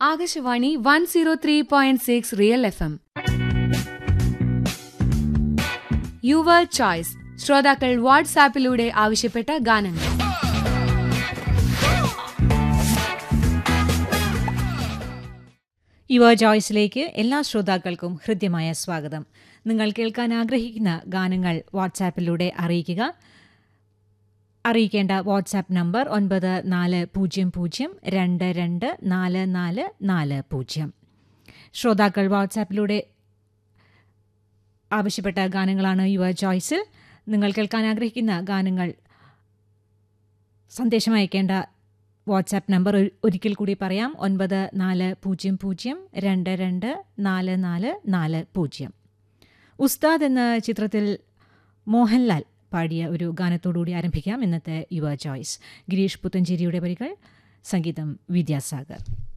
Akashvani one zero three point six real F M your choice ശ്രോതാക്കൾ വാട്സാപ്പിലൂടെ ആവശ്യപ്പെട്ട ഗാനങ്ങൾ യുവ ചോയ്സിലേക്ക് എല്ലാ ശ്രോതാക്കൾക്കും ഹൃദ്യമായ സ്വാഗതം നിങ്ങൾ കേൾക്കാൻ ആഗ്രഹിക്കുന്ന ഗാനങ്ങൾ വാട്സാപ്പിലൂടെ അറിയിക്കുക അറിയിക്കേണ്ട വാട്സാപ്പ് നമ്പർ ഒൻപത് നാല് പൂജ്യം പൂജ്യം രണ്ട് രണ്ട് നാല് നാല് നാല് പൂജ്യം ശ്രോതാക്കൾ വാട്സാപ്പിലൂടെ ആവശ്യപ്പെട്ട ഗാനങ്ങളാണ് യുവ ചോയ്സിൽ നിങ്ങൾ കേൾക്കാൻ ആഗ്രഹിക്കുന്ന ഗാനങ്ങൾ സന്ദേശം അയക്കേണ്ട വാട്സാപ്പ് നമ്പർ ഒരു- ഒരിക്കൽ കൂടി പറയാം ഒൻപത് നാല് പൂജ്യം പൂജ്യം രണ്ട് രണ്ട് നാല് നാല് നാല് പൂജ്യം ഉസ്താദ് എന്ന ചിത്രത്തിൽ മോഹൻലാൽ പാടിയ ഒരു ഗാനത്തോടുകൂടി ആരംഭിക്കാം ഇന്നത്തെ യുവ ചോയ്സ് ഗിരീഷ് പുത്തഞ്ചേരിയുടെ വരികൾ സംഗീതം വിദ്യാസാഗർ